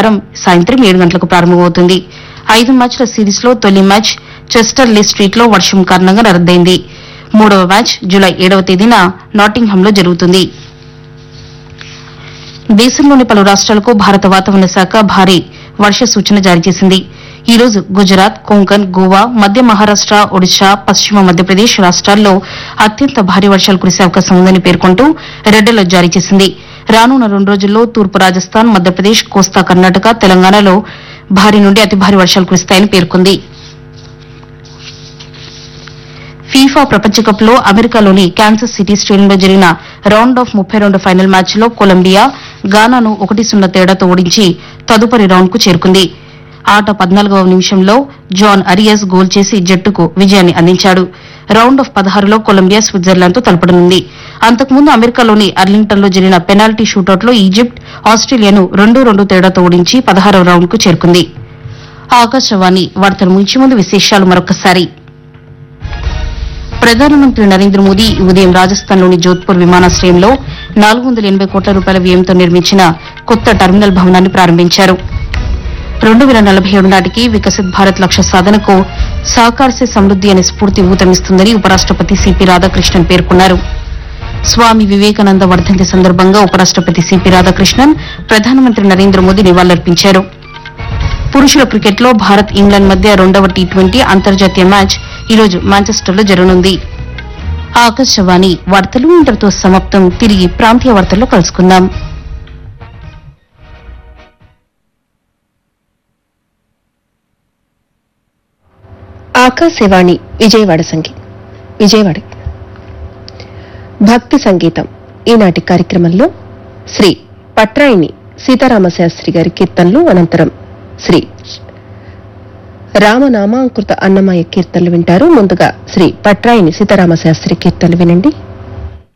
ప్రకారం సాయంత్రం ఏడు గంటలకు ప్రారంభమవుతుంది ఐదు మ్యాచ్ల సిరీస్ లో తొలి మ్యాచ్ చెస్టర్ లీ స్ట్రీట్ లో వర్షం కారణంగా రద్దయింది మూడవ మ్యాచ్ జూలై ఏడవ తేదీన నాటింగ్హామ్ లో జరుగుతుంది దేశంలోని పలు రాష్ట్రాలకు భారత వాతావరణ శాఖ భారీ వర్ష సూచన జారీ చేసింది ఈ రోజు గుజరాత్ కొంకన్ గోవా మధ్య మహారాష్ట ఒడిశా పశ్చిమ మధ్యప్రదేశ్ రాష్ట్రాల్లో అత్యంత భారీ వర్షాలు కురిసే అవకాశం ఉందని పేర్కొంటూ రెడ్ అలర్ట్ జారీ చేసింది రానున్న రెండు రోజుల్లో తూర్పు రాజస్థాన్ మధ్యప్రదేశ్ కోస్తా కర్ణాటక తెలంగాణలో భారీ నుండి అతి భారీ వర్షాలు కురుస్తాయని పేర్కొంది ఫీఫా ప్రపంచ కప్ లో అమెరికాలోని కాన్సస్ సిటీ స్టేడియంలో జరిగిన రౌండ్ ఆఫ్ ముప్పై రెండు ఫైనల్ మ్యాచ్ లో కొలంబియా గానాను ఒకటి సున్నా తేడాతో ఓడించి తదుపరి రౌండ్ కు చేరుకుంది ఆట పద్నాలుగవ నిమిషంలో జాన్ అరియస్ గోల్ చేసి జట్టుకు విజయాన్ని అందించాడు రౌండ్ ఆఫ్ పదహారులో కొలంబియా స్విట్జర్లాండ్ తో తలపడనుంది అంతకుముందు అమెరికాలోని అర్లింగ్టన్ లో జరిగిన పెనాల్టీ షూటౌట్ లో ఈజిప్ట్ ఆస్ట్రేలియాను రెండు రెండు తేడాతో ఓడించి పదహారవ రౌండ్ కు చేరుకుంది ఆకాశవాణి వార్తలు ముగించే ముందు విశేషాలు మరొకసారి ప్రధానమంత్రి నరేంద్ర మోదీ ఈ ఉదయం రాజస్థాన్లోని జోధ్పూర్ విమానాశ్రయంలో నాలుగు వందల ఎనబై కోట్ల రూపాయల వ్యయంతో నిర్మించిన కొత్త టెర్మినల్ భవనాన్ని ప్రారంభించారు రెండు వేల నలభై ఏడు నాటికి వికసిత్ భారత్ లక్ష్య సాధనకు సహకార్ సే సమృద్ది అనే స్ఫూర్తి ఊతమిస్తుందని ఉపరాష్టపతి సిపి రాధాకృష్ణన్ పేర్కొన్నారు స్వామి వివేకానంద వర్ధంతి సందర్భంగా ఉపరాష్టపతి సిపి రాధాకృష్ణన్ ప్రధానమంత్రి నరేంద్ర మోదీ నివాళులర్పించారు పురుషుల క్రికెట్లో భారత్ ఇంగ్లాండ్ మధ్య రెండవ టీ ట్వంటీ అంతర్జాతీయ మ్యాచ్ ఈ రోజు మాంచెస్టర్లో జరగనుంది ఆకాశవాణి వార్తలు ఇంతటితో సమాప్తం తిరిగి ప్రాంతీయ వార్తల్లో కలుసుకుందాం ఆకాశవాణి విజయవాడ సంగీ విజయవాడ భక్తి సంగీతం ఈనాటి కార్యక్రమంలో శ్రీ పట్రాయిని సీతారామశాస్త్రి గారి కీర్తనలు అనంతరం శ్రీ రామనామాంకృత అన్నమయ్య కీర్తనలు వింటారు ముందుగా శ్రీ పట్రాయిని సీతారామశాస్త్రి కీర్తనలు వినండి